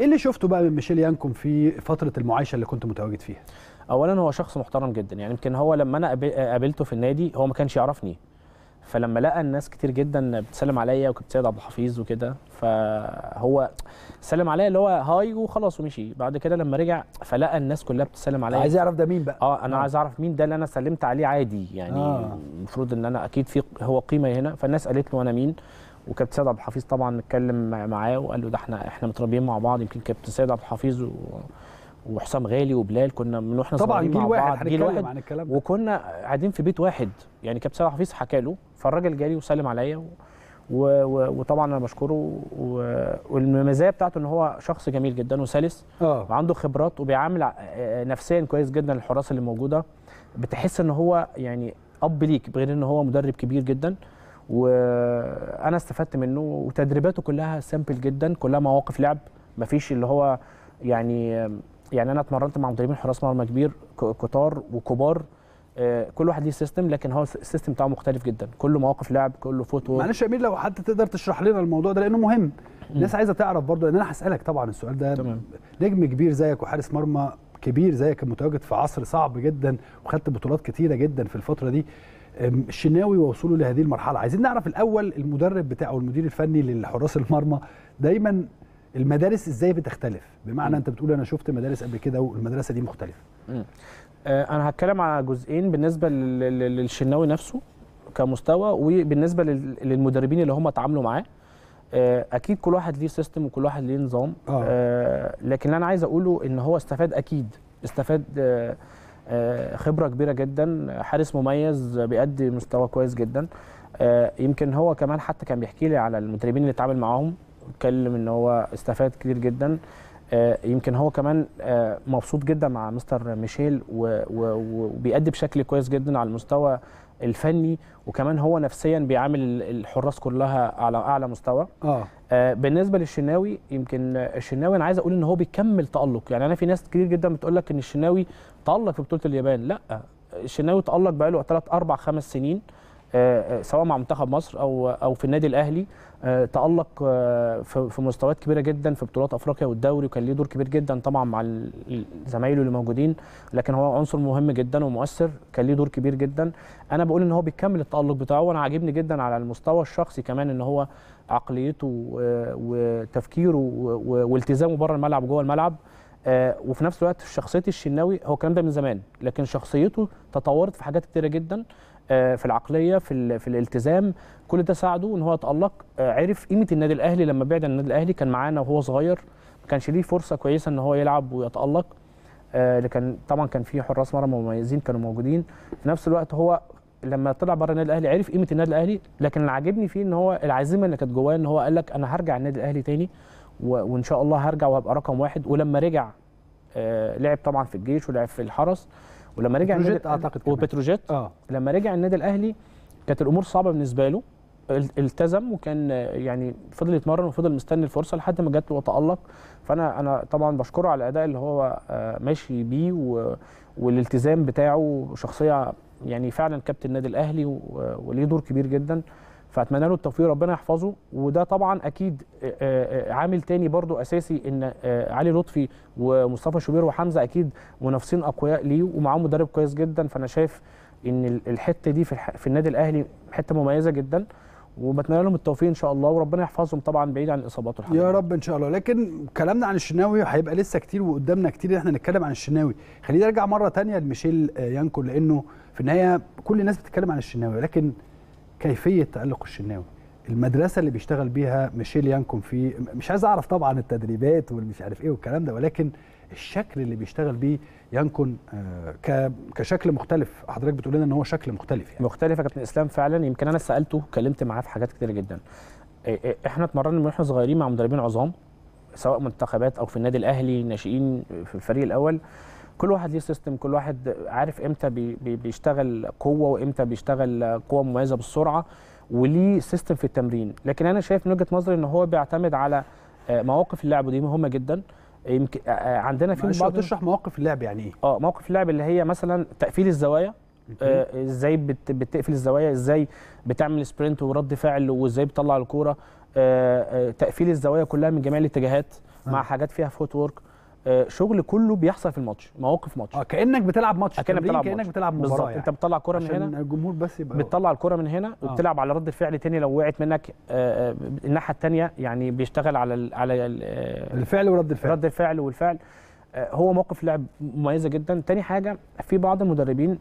ايه اللي شفته بقى من ميشيل يانكون في فتره المعايشه اللي كنت متواجد فيها اولا هو شخص محترم جدا يعني يمكن هو لما انا قابل- قابلته في النادي هو ما كانش يعرفني فلما لقى الناس كتير جدا بتسلم عليا وكابتن سيد عبد الحفيظ وكده فهو سلم عليا اللي هو هاي وخلاص ومشي بعد كده لما رجع فلقى الناس كلها بتسلم عليا عايز يعرف ده مين بقى اه انا آه. عايز اعرف مين ده اللي انا سلمت عليه عادي يعني آه. المفروض ان انا اكيد في هو قيمه هنا فالناس قالت له انا مين وكابتن سيد عبد الحفيظ طبعا اتكلم مع- معاه وقال له ده احنا احنا متربيين مع بعض يمكن كابتن سيد عبد الحفيظ و... وحسام غالي وبلال كنا من واحنا طبعا صغيرين جيل مع واحد بعض جيل هنتكلم واحد عن الكلام ده وكنا قاعدين في بيت واحد يعني كابتن سيد عبد الحفيظ حكى له فالراجل جالي وسلم عليا و... و... و... وطبعا انا بشكره و... والمزايا بتاعته ان هو شخص جميل جدا وسلس اه وعنده خبرات وبيعامل ع- آه، نفسيا كويس جدا الحراس اللي موجوده بتحس ان هو يعني اب ليك بغير ان هو مدرب كبير جدا وانا استفدت منه وتدريباته كلها سامبل جدا كلها مواقف لعب مفيش اللي هو يعني يعني انا اتمرنت مع مدربين حراس مرمى كبير ك- كتار وكبار آه، كل واحد ليه سيستم لكن هو السيستم بتاعه مختلف جدا كله مواقف لعب كله فوت وورك. معلش يا امير لو حتى تقدر تشرح لنا الموضوع ده لانه مهم الناس عايزه تعرف برضه لان انا هسالك طبعا السؤال ده تمام. نجم كبير زيك وحارس مرمى كبير زيك كان متواجد في عصر صعب جدا وخدت بطولات كتيره جدا في الفتره دي أم، الشناوي ووصوله لهذه المرحله عايزين نعرف الاول المدرب بتاعه المدير الفني للحراس المرمى دايما المدارس ازاي بتختلف بمعنى انت بتقول انا شفت مدارس قبل كده والمدرسه دي مختلفه آه، انا هتكلم على جزئين بالنسبه لل- لل- للشناوي نفسه كمستوى وبالنسبه لل- للمدربين اللي هم اتعاملوا معاه آه، اكيد كل واحد ليه سيستم وكل واحد ليه نظام آه. آه، لكن اللي انا عايز اقوله ان هو استفاد اكيد استفاد آه، آه، خبره كبيره جدا حارس مميز بيأدي مستوى كويس جدا آه، يمكن هو كمان حتى كان بيحكي لي على المدربين اللي اتعامل معاهم اتكلم ان هو استفاد كتير جدا آه، يمكن هو كمان آه، مبسوط جدا مع مستر ميشيل و- و- وبيأدي بشكل كويس جدا على المستوى الفني وكمان هو نفسيا بيعامل ال- الحراس كلها على اعلى مستوى اه آه، بالنسبه للشناوي يمكن الشناوي انا عايز اقول ان هو بيكمل تالق يعني انا في ناس كتير جدا بتقول لك ان الشناوي تالق في بطوله اليابان لا الشناوي تالق بقاله 3 4 5 سنين آه، آه، سواء مع منتخب مصر او او في النادي الاهلي آه، تالق آه، في في مستويات كبيره جدا في بطولات افريقيا والدوري وكان ليه دور كبير جدا طبعا مع ال- ال- زمايله اللي موجودين لكن هو عنصر مهم جدا ومؤثر كان ليه دور كبير جدا انا بقول ان هو بيكمل التالق بتاعه وانا عاجبني جدا على المستوى الشخصي كمان ان هو عقليته و- وتفكيره و- و- والتزامه بره الملعب وجوه الملعب آه، وفي نفس الوقت شخصيه الشناوي هو الكلام ده من زمان لكن شخصيته تطورت في حاجات كتيره جدا آه، في العقليه في ال- في الالتزام كل ده ساعده ان هو يتالق آه، عرف قيمه النادي الاهلي لما بعد عن النادي الاهلي كان معانا وهو صغير ما كانش ليه فرصه كويسه ان هو يلعب ويتالق آه، لكن طبعا كان في حراس مرمى مميزين كانوا موجودين في نفس الوقت هو لما طلع بره النادي الاهلي عرف قيمه النادي الاهلي لكن اللي عاجبني فيه ان هو العزيمه اللي كانت جواه ان هو قال لك انا هرجع النادي الاهلي تاني و- وان شاء الله هرجع وهبقى رقم واحد ولما رجع آه، لعب طبعا في الجيش ولعب في الحرس ولما رجع النادي بتروجيت الأهلي- أعتقد كمان. وبتروجيت اه لما رجع النادي الاهلي كانت الامور صعبه بالنسبه له ال- التزم وكان آه، يعني فضل يتمرن وفضل مستني الفرصه لحد ما جت وتالق فانا انا طبعا بشكره على الاداء اللي هو آه، ماشي بيه و- والالتزام بتاعه شخصيه يعني فعلا كابتن النادي الاهلي و- وليه دور كبير جدا فاتمنى له التوفيق ربنا يحفظه وده طبعا اكيد آه، آه، عامل تاني برضو اساسي ان آه، علي لطفي ومصطفى شوبير وحمزه اكيد منافسين اقوياء ليه ومعاهم مدرب كويس جدا فانا شايف ان ال- الحته دي في, الح... في النادي الاهلي حته مميزه جدا وبتمنى لهم التوفيق ان شاء الله وربنا يحفظهم طبعا بعيد عن الاصابات والحاجات يا دي. رب ان شاء الله لكن كلامنا عن الشناوي هيبقى لسه كتير وقدامنا كتير ان احنا نتكلم عن الشناوي خلينا نرجع مره تانية لميشيل آه، يانكو لانه في النهايه كل الناس بتتكلم عن الشناوي لكن كيفيه تالق الشناوي المدرسه اللي بيشتغل بيها ميشيل يانكون في مش عايز اعرف طبعا التدريبات والمش عارف ايه والكلام ده ولكن الشكل اللي بيشتغل بيه يانكون آه، ك- كشكل مختلف حضرتك بتقول لنا ان هو شكل مختلف يعني مختلفه يا كابتن اسلام فعلا يمكن انا سالته اتكلمت معاه في حاجات كتير جدا إيه إيه احنا اتمرنا من واحنا صغيرين مع مدربين عظام سواء منتخبات او في النادي الاهلي ناشئين في الفريق الاول كل واحد ليه سيستم كل واحد عارف امتى بي بي بيشتغل قوه وامتى بيشتغل قوه مميزه بالسرعه وليه سيستم في التمرين لكن انا شايف من وجهه نظري ان هو بيعتمد على آه، مواقف اللعب ودي مهمه جدا يمكن آه، آه، عندنا في معلش بعض تشرح مواقف اللعب يعني ايه اه موقف اللعب اللي هي مثلا تقفيل الزوايا آه، ازاي بت- بتقفل الزوايا ازاي بتعمل سبرنت ورد فعل وازاي بتطلع الكوره آه، آه، تقفيل الزوايا كلها من جميع الاتجاهات مع آه. حاجات فيها فوت وورك آه، شغل كله بيحصل في الماتش مواقف ماتش اه كانك بتلعب ماتش اكنك تمرين، بتلعب كانك ماتش. بتلعب بالظبط مباراه يعني. انت بتطلع كرة من عشان هنا الجمهور بس يبقى بتطلع الكرة من هنا آه. وبتلعب على رد فعل تاني لو وقعت منك آه، آه، الناحيه التانيه يعني بيشتغل على ال على ال آه، الفعل ورد الفعل رد الفعل والفعل آه، هو موقف لعب مميزه جدا تاني حاجه في بعض المدربين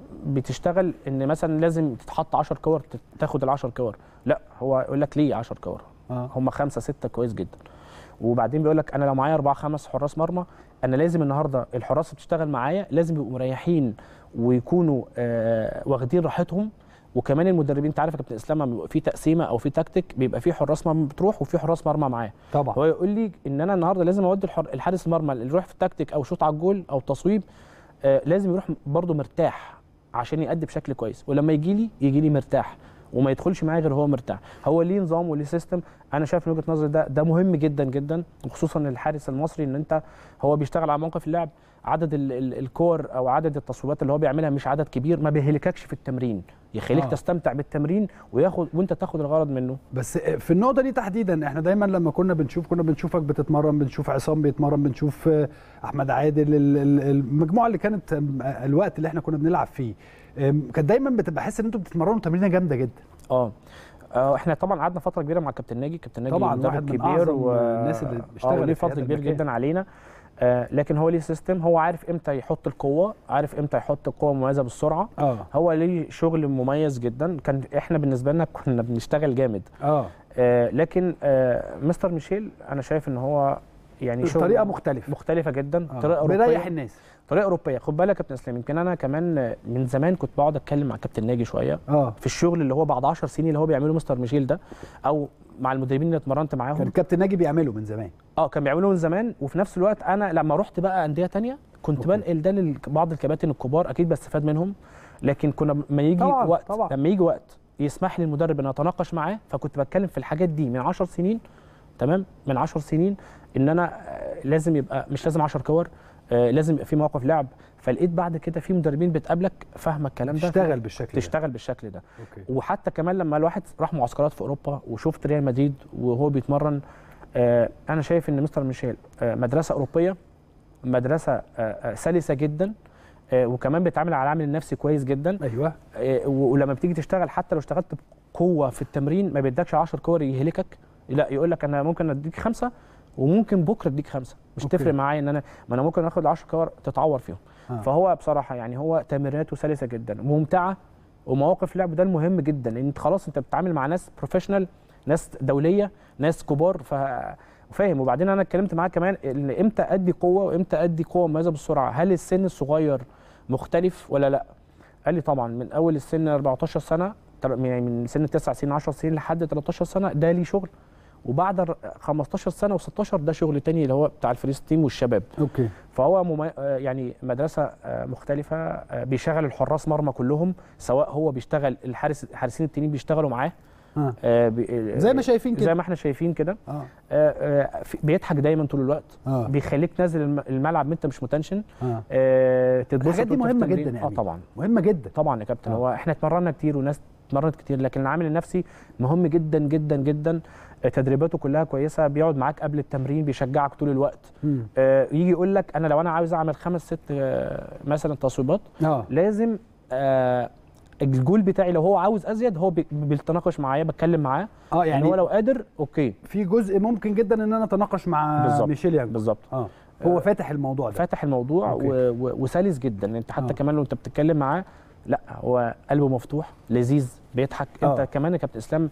بتشتغل ان مثلا لازم تتحط 10 كور تت- تاخد ال 10 كور لا هو يقول لك ليه 10 كور اه هم خمسه سته كويس جدا وبعدين بيقول لك انا لو معايا اربعه خمس حراس مرمى انا لازم النهارده الحراس اللي بتشتغل معايا لازم يبقوا مريحين ويكونوا آه واخدين راحتهم وكمان المدربين انت عارف يا كابتن اسلام لما بيبقى في تقسيمه او في تكتيك بيبقى في حراس مرمى بتروح وفي حراس مرمى معاه طبعا هو يقول لي ان انا النهارده لازم اودي الحر- الحارس المرمى اللي يروح في التكتيك او شوط على الجول او تصويب آه لازم يروح برده مرتاح عشان يأدي بشكل كويس ولما يجي لي يجي لي مرتاح وما يدخلش معايا غير هو مرتاح هو ليه نظام وليه سيستم انا شايف من وجهه نظري ده ده مهم جدا جدا وخصوصا الحارس المصري ان انت هو بيشتغل على موقف اللعب عدد ال- ال- الكور او عدد التصويبات اللي هو بيعملها مش عدد كبير ما بيهلككش في التمرين يخليك آه. آه. تستمتع بالتمرين وياخد وانت تاخد الغرض منه بس في النقطه دي تحديدا احنا دايما لما كنا بنشوف كنا بنشوفك بتتمرن بنشوف عصام بيتمرن بنشوف آه، احمد عادل ال- ال- المجموعه اللي كانت آم، آه، الوقت اللي احنا كنا بنلعب فيه آم، كانت دايما بتبقى حاسس ان انتوا بتتمرنوا تمرينه جامده جدا اه آه، احنا طبعا قعدنا فتره كبيره مع كابتن ناجي كابتن ناجي طبعا مدرب واحد من كبير أعظم و... الناس اللي اشتغلت اه ليه في فضل هذا كبير المكان. جدا علينا آه لكن هو ليه سيستم هو عارف امتى يحط القوه عارف امتى يحط القوه المميزه بالسرعه اه هو ليه شغل مميز جدا كان احنا بالنسبه لنا كنا بنشتغل جامد اه آه لكن آه مستر ميشيل انا شايف ان هو يعني شغل طريقه مختلفه مختلفه جدا آه. طريقه بيريح اوروبيه الناس طريقه اوروبيه خد بالك يا كابتن اسلام يمكن انا كمان من زمان كنت بقعد اتكلم مع كابتن ناجي شويه اه في الشغل اللي هو بعد 10 سنين اللي هو بيعمله مستر ميشيل ده او مع المدربين اللي اتمرنت كان معاهم الكابتن ناجي بيعمله من زمان اه كان بيعمله من زمان وفي نفس الوقت انا لما رحت بقى انديه تانية كنت أوكي. بنقل ده لبعض الكباتن الكبار اكيد بستفاد منهم لكن كنا لما يجي طبعاً، وقت طبعاً. لما يجي وقت يسمح لي المدرب ان اتناقش معاه فكنت بتكلم في الحاجات دي من 10 سنين تمام من 10 سنين ان انا آه، لازم يبقى مش لازم 10 كور آه، لازم يبقى في مواقف لعب فلقيت بعد كده في مدربين بتقابلك فاهمه الكلام ده تشتغل بالشكل ده تشتغل بالشكل ده اوكي وحتى كمان لما الواحد راح معسكرات في اوروبا وشفت ريال مدريد وهو بيتمرن آه انا شايف ان مستر ميشيل آه مدرسه اوروبيه مدرسه آه آه سلسه جدا آه وكمان بيتعامل على العامل النفسي كويس جدا ايوه آه و- ولما بتيجي تشتغل حتى لو اشتغلت بقوه في التمرين ما بيدكش 10 كور يهلكك لا يقول لك انا ممكن اديك خمسه وممكن بكره اديك خمسه مش أوكي. تفرق معايا ان انا ما انا ممكن اخد 10 كور تتعور فيهم آه. فهو بصراحه يعني هو تمريناته سلسه جدا وممتعه ومواقف لعب ده المهم جدا لان انت خلاص انت بتتعامل مع ناس بروفيشنال ناس دوليه ناس كبار ف وفاهم وبعدين انا اتكلمت معاه كمان ان امتى ادي قوه وامتى ادي قوه مميزه بالسرعه هل السن الصغير مختلف ولا لا قال لي طبعا من اول السن 14 سنه تر- يعني من سن 9 سنين 10 سنين لحد 13 سنه ده ليه شغل وبعد ال 15 سنه و16 ده شغل تاني اللي هو بتاع الفريس تيم والشباب اوكي فهو ممي... آه يعني مدرسه آه مختلفه آه بيشغل الحراس مرمى كلهم سواء هو بيشتغل الحارس الحارسين التانيين بيشتغلوا معاه اه آه بي... زي ما شايفين كده زي ما احنا شايفين كده اه آه آه في- بيضحك دايما طول الوقت اه بيخليك نازل الم- الملعب انت مش متنشن اه آه تتبسط الحاجات دي وأنت في مهمة التمرين. جدا يا اه أمين. طبعا مهمه جدا طبعا يا كابتن آه. هو احنا اتمرنا كتير وناس اتمرنت كتير لكن العامل النفسي مهم جدا جدا جدا آه، تدريباته كلها كويسه بيقعد معاك قبل التمرين بيشجعك طول الوقت مم. آه، يجي يقول لك انا لو انا عاوز اعمل خمس ست آه، مثلا تصويبات اه لازم آه، الجول بتاعي لو هو عاوز ازيد هو بي- بيتناقش معايا بتكلم معاه اه يعني يعني هو لو قادر اوكي في جزء ممكن جدا ان انا اتناقش مع بالظبط. ميشيل يانج بالظبط اه هو فاتح الموضوع ده فاتح الموضوع أوكي. و... و... وسلس جدا انت حتى آه. آه. كمان لو انت بتتكلم معاه لا هو قلبه مفتوح لذيذ بيضحك انت آه. كمان يا كابتن اسلام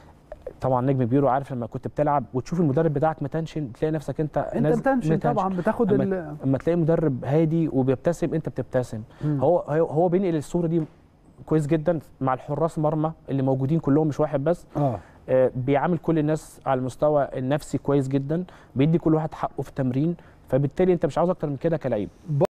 طبعا نجم كبير وعارف لما كنت بتلعب وتشوف المدرب بتاعك متنشن تلاقي نفسك انت انت نازل متنشن طبعا بتاخد أما- ال اما تلاقي مدرب هادي وبيبتسم انت بتبتسم مم. هو هو هو بينقل الصوره دي كويس جدا مع الحراس مرمى اللي موجودين كلهم مش واحد بس اه آه، بيعامل كل الناس على المستوى النفسي كويس جدا بيدي كل واحد حقه في التمرين فبالتالي انت مش عاوز اكتر من كده كلعيب